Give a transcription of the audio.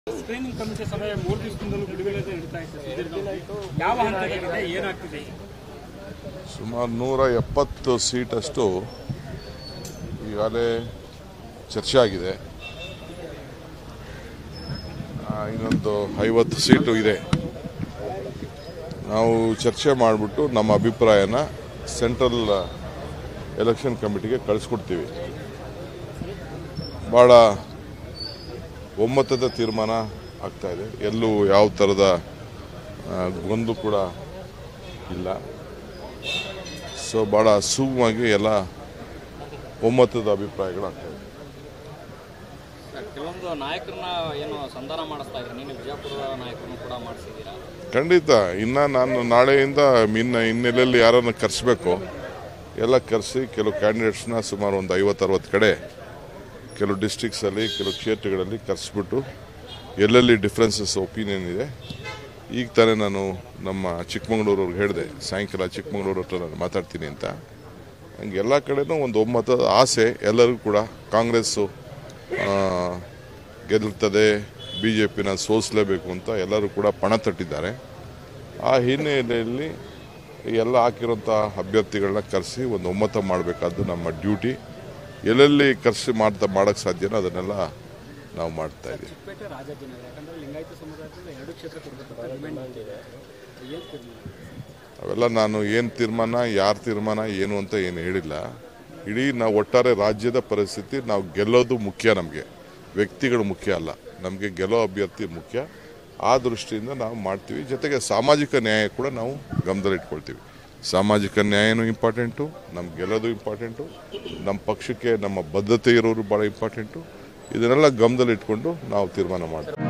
screening commission ಸಭೆ ಮೂರು ದಿವಸದಿಂದಲೂ ಬಿಡುಗಡೆ ನಡೀತಾ ಇದೆ ಸುದೀರ್ಘ ಯಾವ ಹಂತದಲ್ಲಿದೆ ಏನಾಗ್ತಿದೆ ಸುಮಾರು ನೂರ ಎಪ್ಪತ್ತು ಸೀಟಷ್ಟು ಈಗಾಗಲೇ ಚರ್ಚೆ ಆಗಿದೆ ಆ, ಇನ್ನೊಂದು ಐವತ್ತು ಸೀಟು ಇದೆ ನಾವು ಚರ್ಚೆ ಮಾಡಿಬಿಟ್ಟು ನಮ್ಮ ಅಭಿಪ್ರಾಯನ ಸೆಂಟ್ರಲ್ ಎಲೆಕ್ಷನ್ ಕಮಿಟಿಗೆ ಕಳಿಸ್ಕೊಡ್ತೀವಿ ಭಾಳ ಒಮ್ಮತದ ತೀರ್ಮಾನ ಆಗ್ತಾ ಇದೆ ಎಲ್ಲೂ ಯಾವ ಥರದ ಆ, ಗೊಂದು ಕೂಡ ಇಲ್ಲ ಸೊ ಭಾಳ ಸುಗಮವಾಗಿ ಎಲ್ಲ ಒಮ್ಮತದ ಅಭಿಪ್ರಾಯಗಳಾಗ್ತವೆ ಕೆಲವೊಂದು ನಾಯಕರನ್ನ ಏನು ಸಂಧಾನ ಮಾಡಿಸ್ತಾ ಇದ್ದಾರೆ ನೀನು ವಿಜಯಪುರದ ನಾಯಕರನ್ನು ಕೂಡ ಮಾಡಿಸಿದ್ದೀರಾ ಖಂಡಿತ ಇನ್ನು ನಾನು ನಾಳೆಯಿಂದ ಇನ್ನು ಇನ್ನೆಲ್ಲೆಲ್ಲಿ ಯಾರನ್ನು ಕರೆಸ್ಬೇಕು ಎಲ್ಲ ಕರೆಸಿ ಕೆಲವು ಕ್ಯಾಂಡಿಡೇಟ್ಸ್ನ ಸುಮಾರು ಒಂದು ಐವತ್ತರವತ್ತು ಕಡೆ ಕೆಲವು ಡಿಸ್ಟ್ರಿಕ್ಸಲ್ಲಿ ಕೆಲವು ಕ್ಷೇತ್ರಗಳಲ್ಲಿ ಕರೆಸ್ಬಿಟ್ಟು ಎಲ್ಲೆಲ್ಲಿ ಡಿಫ್ರೆನ್ಸಸ್ ಒಪಿನಿಯನ್ ಇದೆ ಈಗ ತಾನೇ ನಾನು ನಮ್ಮ ಚಿಕ್ಕಮಗಳೂರವ್ರಿಗೆ ಹೇಳಿದೆ ಸಾಯಂಕಾಲ ಚಿಕ್ಕಮಗಳೂರು ಹತ್ರ ನಾನು ಮಾತಾಡ್ತೀನಿ ಅಂತ ಹಂಗೆ ಎಲ್ಲ ಕಡೆನೂ ಒಂದು ಒಮ್ಮತದ ಆಸೆ ಎಲ್ಲರಿಗೂ ಕೂಡ ಕಾಂಗ್ರೆಸ್ಸು ಆ, ಗೆಲ್ಲುತ್ತದೆ ಬಿ ಜೆ ಪಿನ ಸೋಲಿಸಲೇಬೇಕು ಅಂತ ಎಲ್ಲರೂ ಕೂಡ ಪಣ ತೊಟ್ಟಿದ್ದಾರೆ ಆ ಹಿನ್ನೆಲೆಯಲ್ಲಿ ಎಲ್ಲ ಹಾಕಿರೋಂಥ ಅಭ್ಯರ್ಥಿಗಳನ್ನ ಕರೆಸಿ ಒಂದು ಒಮ್ಮತ ಮಾಡಬೇಕಾದ್ದು ನಮ್ಮ ಡ್ಯೂಟಿ ಎಲ್ಲೆಲ್ಲಿ ಕರೆಸಿ ಮಾಡ್ತಾ ಮಾಡೋಕ್ಕೆ ಸಾಧ್ಯನೋ ಅದನ್ನೆಲ್ಲ ನಾವು ಮಾಡ್ತಾ ಇದ್ದೀವಿ ಚಿಕ್ಕಪೇಟೆ ರಾಜಾಜಿನಗರ ಯಾಕಂದ್ರೆ ಲಿಂಗಾಯತ ಸಮುದಾಯದಿಂದ ಎರಡು ಕ್ಷೇತ್ರ ಕೊಡಬೇಕು ಡಿಮ್ಯಾಂಡ್ ಮಾಡ್ತಿದೆ ಏನು ತೀರ್ಮಾನ ಅವೆಲ್ಲ ನಾನು ಏನು ತೀರ್ಮಾನ ಯಾರ ತೀರ್ಮಾನ ಏನು ಅಂತ ಏನು ಹೇಳಿಲ್ಲ ಇಡೀ ನಾವು ಒಟ್ಟಾರೆ ರಾಜ್ಯದ ಪರಿಸ್ಥಿತಿ ನಾವು ಗೆಲ್ಲೋದು ಮುಖ್ಯ ನಮಗೆ ವ್ಯಕ್ತಿಗಳು ಮುಖ್ಯ ಅಲ್ಲ ನಮಗೆ ಗೆಲ್ಲೋ ಅಭ್ಯರ್ಥಿ ಮುಖ್ಯ ಆ ದೃಷ್ಟಿಯಿಂದ ನಾವು ಮಾಡ್ತೀವಿ ಜೊತೆಗೆ ಸಾಮಾಜಿಕ ನ್ಯಾಯ ಕೂಡ ನಾವು ಗಮನದಲ್ಲಿಟ್ಕೊಳ್ತೀವಿ ಸಾಮಾಜಿಕ ನ್ಯಾಯನೂ ಇಂಪಾರ್ಟೆಂಟು ನಮ್ಗೆ ಗೆಲ್ಲೋದು ಇಂಪಾರ್ಟೆಂಟು ನಮ್ಮ ಪಕ್ಷಕ್ಕೆ ನಮ್ಮ ಬದ್ಧತೆ ಇರೋರು ಭಾಳ ಇಂಪಾರ್ಟೆಂಟು ಇದನ್ನೆಲ್ಲ ಗಮನದಲ್ಲಿಟ್ಕೊಂಡು ನಾವು ತೀರ್ಮಾನ ಮಾಡ್ತೀವಿ